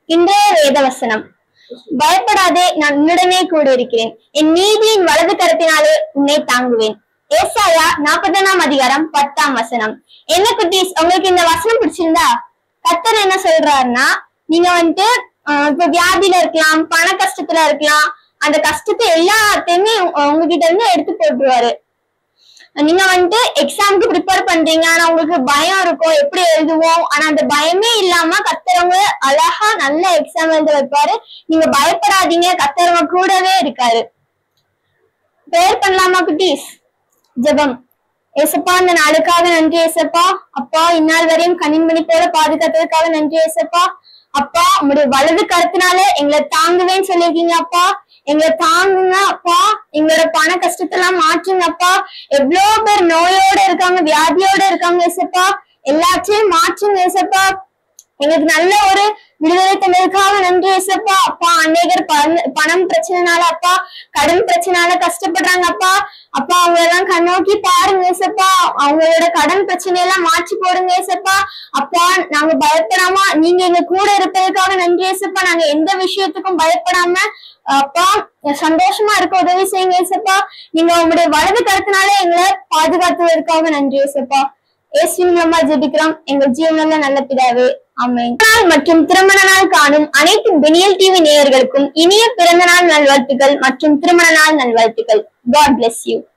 இன்றைய வேத வசனம் பயப்படாதே நான் உன்னுடனே கூட இருக்கிறேன் என் நீதியின் வலது கரத்தினாலே உன்னை தாங்குவேன் ஏசாயா நாற்பதாம் அதிகாரம் பத்தாம் வசனம் என்ன குட்டீஸ் உங்களுக்கு இந்த வசனம் பிடிச்சிருந்தா கத்தர் என்ன சொல்றாருன்னா நீங்க வந்துட்டு ஆஹ் இப்ப வியாதியில இருக்கலாம் பண கஷ்டத்துல இருக்கலாம் அந்த கஷ்டத்தை எல்லாத்தையுமே உ- உங்ககிட்ட இருந்து எடுத்து போட்டுருவாரு நீங்க வந்துட்டு எக்ஸாமுக்கு ப்ரிப்பேர் பண்றீங்க ஆனா உங்களுக்கு பயம் இருக்கும் எப்படி எழுதுவோம் ஆனா அந்த பயமே இல்லாம கத்துறவங்க அழகா நல்ல எக்ஸாம் எழுத வைப்பாரு நீங்க பயப்படாதீங்க கத்துறவங்க கூடவே இருக்காரு ப்ரேயர் பண்ணலாமா குட்டீஸ் ஜெபம் ஏசப்பா இந்த நாளுக்காக நன்றி ஏசப்பா அப்பா இந்நாள் வரையும் கண்ணின்மணி போல பாதுகாத்ததுக்காக நன்றி ஏசப்பா அப்பா உங்களுடைய வலது கருத்தினால எங்களை தாங்குவேன்னு சொல்லியிருக்கீங்க அப்பா எங்களை தாங்குங்க அப்பா எங்களோட பண கஷ்டத்தெல்லாம் மாற்றுங்க அப்பா எவ்வளவு பேர் நோயோட இருக்காங்க வியாதியோட இருக்காங்க ஏசப்பா எல்லாத்தையும் மாற்றுங்க ஏசப்பா எங்களுக்கு நல்ல ஒரு விடுதலை தந்ததுக்காக நன்றி ஏசப்பா அப்பா அநேகர் பண- பணம் பிரச்சனைனால அப்பா கடன் பிரச்சனைனால கஷ்டப்படுறாங்க அப்பா அப்பா அவங்க எல்லாம் கண்ணோக்கி பாருங்க ஏசப்பா அவங்களோட கடன் பிரச்சனையெல்லாம் மாற்றி போடுங்க ஏசப்பா அப்பா நாங்க பயப்படாம நீங்க எங்க கூட இருப்பதற்காக நன்றி ஏசப்பா நாங்க எந்த விஷயத்துக்கும் பயப்படாம அப்பா சந்தோஷமா இருக்க உதவி செய்யுங்க ஏசப்பா நீங்க உங்களுடைய வலது கருத்தினாலே எங்களை பாதுகாத்துவதற்காக நன்றி ஏசப்பா இயேசுவின் மூலமா ஜெபிக்கிறோம் எங்கள் ஜீவனுள்ள நல்ல பிதாவே ஆமென் நாள் மற்றும் திருமண நாள் காணும் அனைத்து பெனியல் டிவி நேயர்களுக்கும் இனிய பிறந்த நாள் நல்வாழ்த்துக்கள் மற்றும் திருமண நாள் நல்வாழ்த்துக்கள் காட் bless யூ